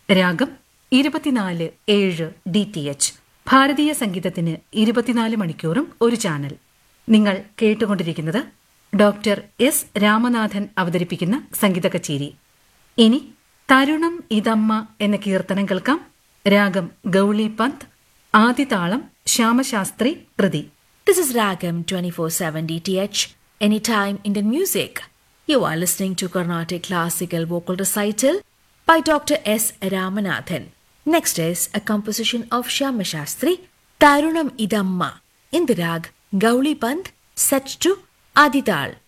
രാഗം ഇരുപത്തിനാല് ഏഴ് ഡി ടി എച്ച് ഭാരതീയ സംഗീതത്തിന് ഇരുപത്തിനാല് മണിക്കൂറും ഒരു ചാനൽ നിങ്ങൾ കേട്ടുകൊണ്ടിരിക്കുന്നത് ഡോക്ടർ എസ് രാമനാഥൻ അവതരിപ്പിക്കുന്ന സംഗീത കച്ചേരി ഇനി തരുണം ഇതമ്മ എന്ന കീർത്തനം കേൾക്കാം രാഗം ഗൗളി പന്ത് ആദിതാളം ശ്യാമശാസ്ത്രി കൃതി This is Ragam 24/7 DTH Anytime Indian Music. You are listening to Carnatic Classical Vocal Recital by Dr. S. Ramanathan. Next is a composition of Shyama Shastri, Tarunam Idamma, in the rag Gauli Pant, set to Adidal.